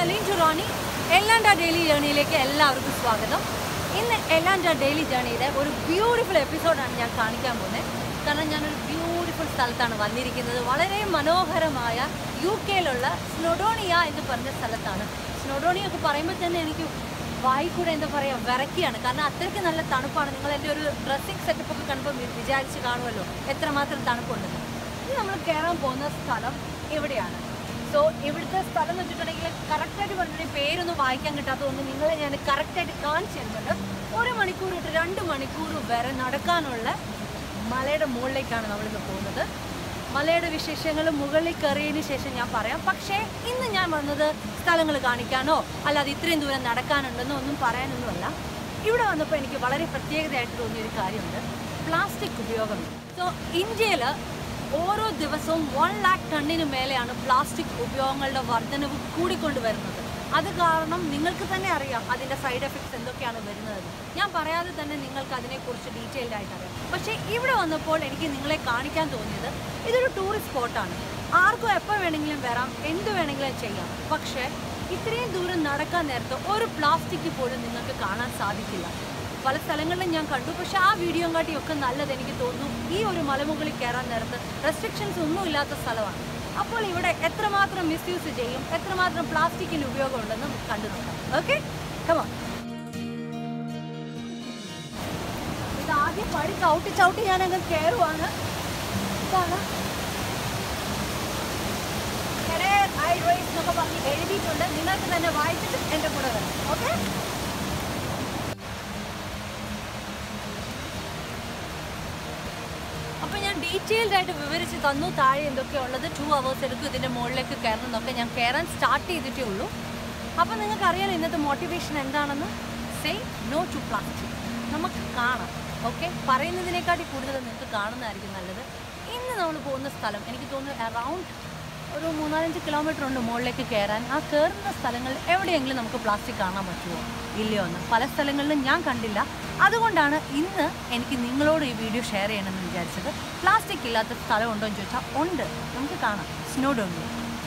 alien റാണി എല്ലാൻഡ daily ജേണിയിലേക്ക് എല്ലാവർക്കും സ്വാഗതം ഇന്ന് എല്ലാൻഡ ഡെയിലി ജേണിയുടെ ഒരു ബ്യൂട്ടിഫുൾ എപ്പിസോഡാണ് ഞാൻ കാണിക്കാൻ പോകുന്നത് കാരണം ഞാനൊരു ബ്യൂട്ടിഫുൾ സ്ഥലത്താണ് വന്നിരിക്കുന്നത് വളരെ മനോഹരമായ യു കെയിലുള്ള സ്നൊഡോണിയ എന്ന് പറഞ്ഞ സ്ഥലത്താണ് സ്നൊഡോണിയ ഒക്കെ പറയുമ്പോൾ തന്നെ എനിക്ക് വായി കൂടെ എന്താ പറയുക വിറക്കിയാണ് കാരണം അത്രയ്ക്ക് നല്ല തണുപ്പാണ് നിങ്ങൾ എൻ്റെ ഒരു ഡ്രസ്സിങ് സെറ്റപ്പ് ഒക്കെ കണ്ടപ്പോൾ വി- വിചാരിച്ച് കാണുമല്ലോ എത്രമാത്രം തണുപ്പുണ്ടെന്ന് ഇനി നമ്മൾ കയറാൻ പോകുന്ന സ്ഥലം എവിടെയാണ് സോ ഇവിടുത്തെ സ്ഥലം എന്ന് വെച്ചിട്ടുണ്ടെങ്കിൽ കറക്റ്റായിട്ട് പറഞ്ഞിട്ടുണ്ടെങ്കിൽ പേരൊന്നും വായിക്കാൻ കിട്ടാത്തതുകൊണ്ട് നിങ്ങളെ ഞാൻ കറക്റ്റായിട്ട് കാണിച്ചു തരുന്നുണ്ട് ഒരു മണിക്കൂർ തൊട്ട് രണ്ട് മണിക്കൂർ വരെ നടക്കാനുള്ള മലയുടെ മുകളിലേക്കാണ് നമ്മളിന്ന് പോകുന്നത് മലയുടെ വിശേഷങ്ങൾ മുകളിൽ കയറിയതിന് ശേഷം ഞാൻ പറയാം പക്ഷേ ഇന്ന് ഞാൻ വന്നത് സ്ഥലങ്ങൾ കാണിക്കാനോ അല്ലാതെ ഇത്രയും ദൂരം നടക്കാനുണ്ടെന്നോ ഒന്നും പറയാനൊന്നുമല്ല ഇവിടെ വന്നപ്പോൾ എനിക്ക് വളരെ പ്രത്യേകതയായിട്ട് തോന്നിയൊരു കാര്യമുണ്ട് പ്ലാസ്റ്റിക് ഉപയോഗം സോ ഇന്ത്യയിൽ ഓരോ ദിവസവും വൺ ലാക്ക് ടണ്ണിന് മേലെയാണ് പ്ലാസ്റ്റിക് ഉപയോഗങ്ങളുടെ വർധനവ് കൂടിക്കൊണ്ട് വരുന്നത് അത് കാരണം നിങ്ങൾക്ക് തന്നെ അറിയാം അതിൻ്റെ സൈഡ് എഫക്ട്സ് എന്തൊക്കെയാണ് വരുന്നതെന്ന് ഞാൻ പറയാതെ തന്നെ നിങ്ങൾക്ക് അതിനെക്കുറിച്ച് ഡീറ്റെയിൽഡ് ആയിട്ട് അറിയാം പക്ഷേ ഇവിടെ വന്നപ്പോൾ എനിക്ക് നിങ്ങളെ കാണിക്കാൻ തോന്നിയത് ഇതൊരു ടൂറിസ്റ്റ് സ്പോട്ടാണ് ആർക്കും എപ്പോൾ വേണമെങ്കിലും വരാം എന്ത് വേണമെങ്കിലും ചെയ്യാം പക്ഷേ ഇത്രയും ദൂരം നടക്കാൻ നേരത്ത് ഒരു പ്ലാസ്റ്റിക് പോലും നിങ്ങൾക്ക് കാണാൻ സാധിക്കില്ല പല സ്ഥലങ്ങളിലും ഞാൻ കണ്ടു പക്ഷെ ആ വീഡിയോ കാട്ടിയൊക്കെ നല്ലത് എനിക്ക് തോന്നുന്നു ഈ ഒരു മലമുകളിൽ കയറാൻ നേരത്ത് റെസ്ട്രിക്ഷൻസ് ഒന്നും ഇല്ലാത്ത സ്ഥലമാണ് അപ്പോൾ ഇവിടെ എത്രമാത്രം മിസ്യൂസ് ചെയ്യും എത്രമാത്രം പ്ലാസ്റ്റിക്കിന് ഉപയോഗം ഉണ്ടെന്ന് നമുക്ക് കണ്ടു നോക്കാം ഓക്കെ കമോ ഇത് ആദ്യം പടി ചവിട്ടി ചവിട്ടി ഞാൻ അങ്ങ് കയറുവാണ് ഇതാണ് career high race എന്നൊക്കെ പറഞ്ഞ് എഴുതിയിട്ടുണ്ട് നിങ്ങൾക്ക് തന്നെ വായിച്ചിട്ട് എൻ്റെ കൂടെ വരാം ഓക്കെ അപ്പോൾ ഞാൻ ഡീറ്റെയിൽഡ് ആയിട്ട് വിവരിച്ച് തന്നു താഴെ എന്തൊക്കെയാണ് ഉള്ളത് ടു അവേഴ്സ് എടുക്കും ഇതിൻ്റെ മുകളിലേക്ക് കയറണം എന്നൊക്കെ ഞാൻ കയറാൻ സ്റ്റാർട്ട് ചെയ്തിട്ടേ ഉള്ളൂ അപ്പോൾ നിങ്ങൾക്ക് അറിയാലോ ഇന്നത്തെ മോട്ടിവേഷൻ എന്താണെന്ന് സേ നോ ടു പ്ലാസ്റ്റിക് നമുക്ക് കാണാം ഓക്കെ പറയുന്നതിനേക്കാട്ടി കൂടുതൽ നിങ്ങൾക്ക് കാണുന്നതായിരിക്കും നല്ലത് ഇന്ന് നമ്മൾ പോകുന്ന സ്ഥലം എനിക്ക് തോന്നുന്നു അറൗണ്ട് ഒരു മൂന്നാലഞ്ച് കിലോമീറ്റർ ഉണ്ട് മുകളിലേക്ക് കയറാൻ ആ കയറുന്ന സ്ഥലങ്ങളിൽ എവിടെയെങ്കിലും നമുക്ക് പ്ലാസ്റ്റിക് കാണാൻ പറ്റുമോ ഇല്ലയോ എന്ന് പല സ്ഥലങ്ങളിലും ഞാൻ കണ്ടില്ല അതുകൊണ്ടാണ് ഇന്ന് എനിക്ക് നിങ്ങളോട് ഈ വീഡിയോ ഷെയർ ചെയ്യണമെന്ന് വിചാരിച്ചത് പ്ലാസ്റ്റിക് ഇല്ലാത്ത സ്ഥലം ഉണ്ടോ എന്ന് ചോദിച്ചാൽ ഉണ്ട് നമുക്ക് കാണാം സ്നോഡുണ്ട്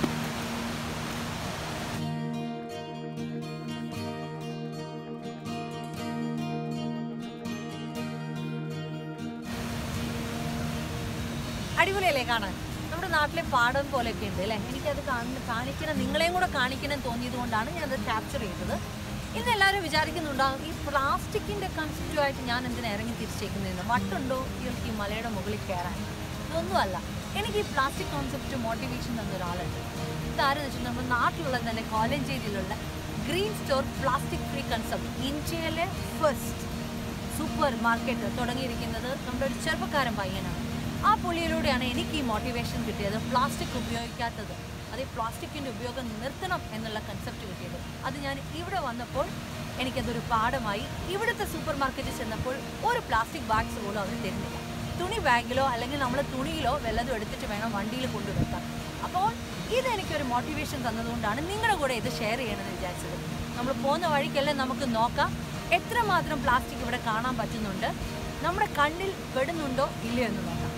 അടിപൊളിയല്ലേ കാണാൻ നമ്മുടെ നാട്ടിലെ പാടം പോലെയൊക്കെ ഉണ്ട് അല്ലേ എനിക്കത് കാണുന്ന കാണിക്കണം നിങ്ങളെയും കൂടെ കാണിക്കണം തോന്നിയത് കൊണ്ടാണ് ഞാനത് ക്യാപ്ചർ ചെയ്തത് ഇന്ന് എല്ലാവരും വിചാരിക്കുന്നുണ്ടാവും ഈ പ്ലാസ്റ്റിക്കിൻ്റെ കൺസെപ്റ്റുമായിട്ട് ഞാൻ എന്തിനാ ഇറങ്ങി തിരിച്ചേക്കുന്നതെന്ന് വട്ടുണ്ടോ ഇവർക്ക് ഈ മലയുടെ മുകളിൽ കയറാൻ ഇതൊന്നുമല്ല എനിക്ക് ഈ പ്ലാസ്റ്റിക് കോൺസെപ്റ്റ് മോട്ടിവേഷൻ തന്ന ഒരാളുണ്ട് ഇതാരെന്ന് വെച്ചാൽ നമ്മുടെ നാട്ടിലുള്ള തന്നെ കോലഞ്ചേരിയിലുള്ള green store plastic free concept ഇന്ത്യയിലെ ഫസ്റ്റ് സൂപ്പർ മാർക്കറ്റ് തുടങ്ങിയിരിക്കുന്നത് നമ്മുടെ ഒരു ചെറുപ്പക്കാരൻ പയ്യനാണ് ആ പുള്ളിയിലൂടെയാണ് എനിക്ക് ഈ മോട്ടിവേഷൻ കിട്ടിയത് പ്ലാസ്റ്റിക് ഉപയോഗിക്കാത്തത് അത് ഈ പ്ലാസ്റ്റിക്കിൻ്റെ ഉപയോഗം നിർത്തണം എന്നുള്ള കൺസെപ്റ്റ് കിട്ടിയത് അത് ഞാൻ ഇവിടെ വന്നപ്പോൾ എനിക്കതൊരു പാഠമായി ഇവിടുത്തെ സൂപ്പർ മാർക്കറ്റിൽ ചെന്നപ്പോൾ ഒരു പ്ലാസ്റ്റിക് ബാഗ്സ് പോലും അവർ തരുന്നില്ല തുണി ബാഗിലോ അല്ലെങ്കിൽ നമ്മൾ തുണിയിലോ വല്ലതും എടുത്തിട്ട് വേണം വണ്ടിയിൽ കൊണ്ടുവെക്കാൻ അപ്പോൾ ഇതെനിക്കൊരു മോട്ടിവേഷൻ തന്നതുകൊണ്ടാണ് നിങ്ങളുടെ കൂടെ ഇത് ഷെയർ ചെയ്യണമെന്ന് വിചാരിച്ചത് നമ്മൾ പോകുന്ന വഴിക്കെല്ലാം നമുക്ക് നോക്കാം എത്രമാത്രം പ്ലാസ്റ്റിക് ഇവിടെ കാണാൻ പറ്റുന്നുണ്ട് നമ്മുടെ കണ്ണിൽ പെടുന്നുണ്ടോ ഇല്ലയോ എന്ന് നോക്കാം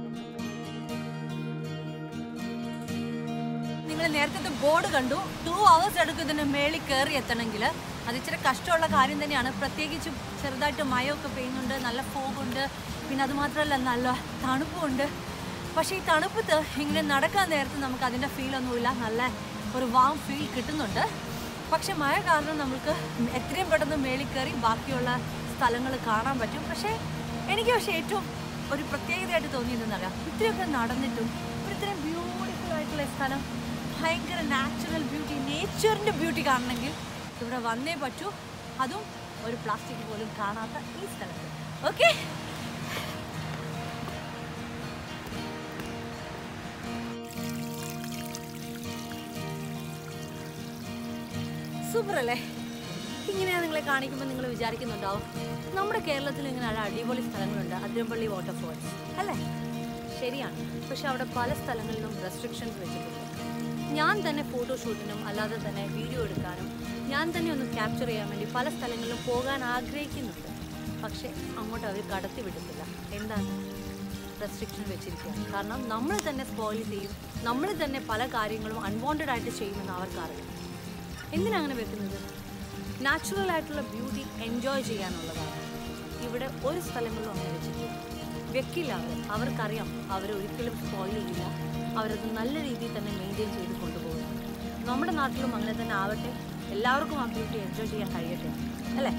നിങ്ങൾ നേരത്തെ ബോർഡ് കണ്ടു ടു അവേഴ്സ് എടുക്കും ഇതിൻ്റെ മേളിൽ കയറി എത്തണമെങ്കിൽ അത് ഇച്ചിരി കഷ്ടമുള്ള കാര്യം തന്നെയാണ് പ്രത്യേകിച്ച് ചെറുതായിട്ട് മഴയൊക്കെ പെയ്യുന്നുണ്ട് നല്ല ഫോഗുണ്ട് പിന്നെ അത് മാത്രമല്ല നല്ല തണുപ്പുണ്ട് പക്ഷേ ഈ തണുപ്പത്ത് ഇങ്ങനെ നടക്കാൻ നേരത്ത് നമുക്ക് അതിൻ്റെ ഫീലൊന്നുമില്ല നല്ല ഒരു വാം ഫീൽ കിട്ടുന്നുണ്ട് പക്ഷെ മഴ കാരണം നമുക്ക് എത്രയും പെട്ടെന്ന് മേളിൽ കയറി ബാക്കിയുള്ള സ്ഥലങ്ങൾ കാണാൻ പറ്റും പക്ഷേ എനിക്ക് പക്ഷേ ഏറ്റവും ഒരു പ്രത്യേകതയായിട്ട് തോന്നിയതെന്നറിയാം ഇത്രയൊക്കെ നടന്നിട്ടും ഒരു ഇത്രയും ബ്യൂട്ടിഫുൾ ആയിട്ടുള്ള ഈ സ്ഥലം ഭയങ്കര നാച്ചുറൽ ബ്യൂട്ടി നേച്ചറിൻ്റെ ബ്യൂട്ടി കാണണമെങ്കിൽ ഇവിടെ വന്നേ പറ്റൂ അതും ഒരു പ്ലാസ്റ്റിക് പോലും കാണാത്ത ഈ സ്ഥലത്ത് ഓക്കെ സൂപ്പർ അല്ലേ ഇങ്ങനെയാ നിങ്ങളെ കാണിക്കുമ്പോൾ നിങ്ങൾ വിചാരിക്കുന്നുണ്ടാവും നമ്മുടെ കേരളത്തിൽ ഇങ്ങനെ ഒരു അടിപൊളി സ്ഥലങ്ങളുണ്ട് അതിരമ്പള്ളി വാട്ടർഫോൾസ് അല്ലേ ശരിയാണ് പക്ഷെ അവിടെ പല സ്ഥലങ്ങളിലും റെസ്ട്രിക്ഷൻസ് വെച്ചിട്ടുണ്ട് ഞാൻ തന്നെ ഫോട്ടോഷൂട്ടിനും അല്ലാതെ തന്നെ വീഡിയോ എടുക്കാനും ഞാൻ തന്നെ ഒന്ന് ക്യാപ്ചർ ചെയ്യാൻ വേണ്ടി പല സ്ഥലങ്ങളിലും പോകാൻ ആഗ്രഹിക്കുന്നുണ്ട് പക്ഷേ അങ്ങോട്ട് അവർ കടത്തി വിടുന്നില്ല എന്താണ് റെസ്ട്രിക്ഷൻ വെച്ചിരിക്കുകയാണ് കാരണം നമ്മൾ തന്നെ സ്പോയിൽ ചെയ്യും നമ്മൾ തന്നെ പല കാര്യങ്ങളും അൺവാണ്ടഡ് ആയിട്ട് ചെയ്യുമെന്ന് അവർക്കറിയാം എന്തിനാ അങ്ങനെ വെക്കുന്നത് നാച്ചുറൽ ആയിട്ടുള്ള ബ്യൂട്ടി എൻജോയ് ചെയ്യാനുള്ളതാണ് ഇവിടെ ഒരു സ്ഥലങ്ങളിലും അങ്ങനെ വെച്ചിട്ടില്ല വെക്കില്ല അവർ അവർക്കറിയാം അവരൊരിക്കലും സ്പോയിൽ ചെയ്യില്ല അവരത് നല്ല രീതിയിൽ തന്നെ മെയിൻറ്റെയിൻ ചെയ്ത് കൊണ്ടുപോകും നമ്മുടെ നാട്ടിലും അങ്ങനെ തന്നെ ആവട്ടെ എല്ലാവർക്കും ആ ബ്യൂട്ടി എൻജോയ് ചെയ്യാൻ കഴിയട്ടെ അല്ലേ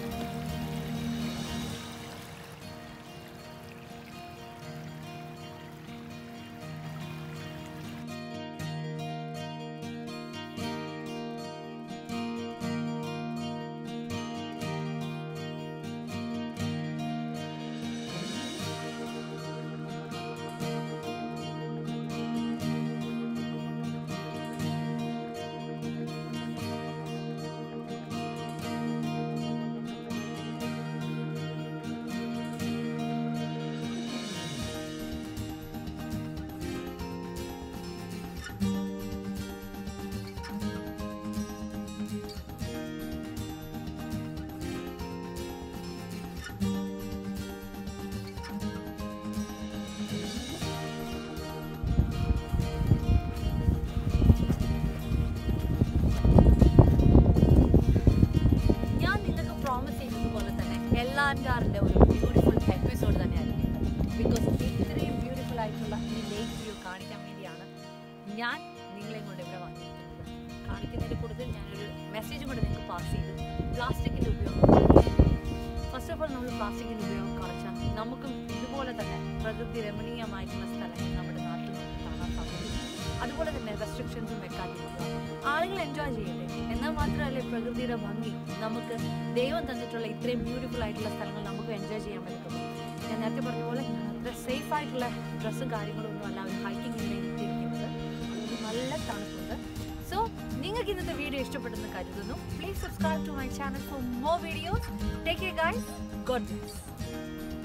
ഞാൻ നിങ്ങൾക്ക് പ്രോമിസ് ചെയ്തതുപോലെ തന്നെ എല്ലാൻഡാറിൻ്റെ ഒരു ബ്യൂട്ടിഫുൾ എപ്പിസോഡ് തന്നെയായിരിക്കും ബിക്കോസ് ഇത്രയും ബ്യൂട്ടിഫുൾ ആയിട്ടുള്ള ഈ ലേക്ക് വ്യൂ കാണിക്കാൻ വേണ്ടിയാണ് ഞാൻ നിങ്ങളെ കൊണ്ട് ഇവിടെ വന്നിരിക്കുന്നത് കാണിക്കുന്നതിന് കൂടുതൽ ഞാനൊരു മെസ്സേജും കൂടെ നിങ്ങൾക്ക് പാസ് ചെയ്തു പ്ലാസ്റ്റിക്കിൻ്റെ ഉപയോഗം ഫസ്റ്റ് ഓഫ് ഓൾ നമ്മൾ പ്ലാസ്റ്റിക്കിൻ്റെ ഉപയോഗം കുറച്ചാൽ നമുക്കും ഇതുപോലെ തന്നെ പ്രകൃതി രമണീയമായിട്ടുള്ള സ്ഥലങ്ങൾ നമ്മുടെ നാട്ടിൽ നമുക്ക് കാണാൻ സാധിക്കും അതുപോലെ തന്നെ റെസ്ട്രിക്ഷൻസും വെക്കാതിരിക്കുക ആളുകൾ എൻജോയ് ചെയ്യട്ടെ എന്നാൽ മാത്രമല്ലേ പ്രകൃതിയുടെ ഭംഗി നമുക്ക് ദൈവം തന്നിട്ടുള്ള ഇത്രയും ബ്യൂട്ടിഫുൾ ആയിട്ടുള്ള സ്ഥലങ്ങൾ നമുക്ക് എൻജോയ് ചെയ്യാൻ പറ്റുള്ളൂ ഞാൻ നേരത്തെ പറഞ്ഞ പോലെ അത്ര സേഫ് ആയിട്ടുള്ള ഡ്രസ്സും കാര്യങ്ങളും ഒന്നും അല്ല ഒരു ഹൈക്കിങ്ങിന് വേണ്ടിയിട്ടിരിക്കുന്നത് അതുകൊണ്ട് നല്ല തണുപ്പുണ്ട് സോ നിങ്ങൾക്ക് ഇന്നത്തെ വീഡിയോ ഇഷ്ടപ്പെട്ടെന്ന് കരുതുന്നു please subscribe to my channel for more videos take care guys God bless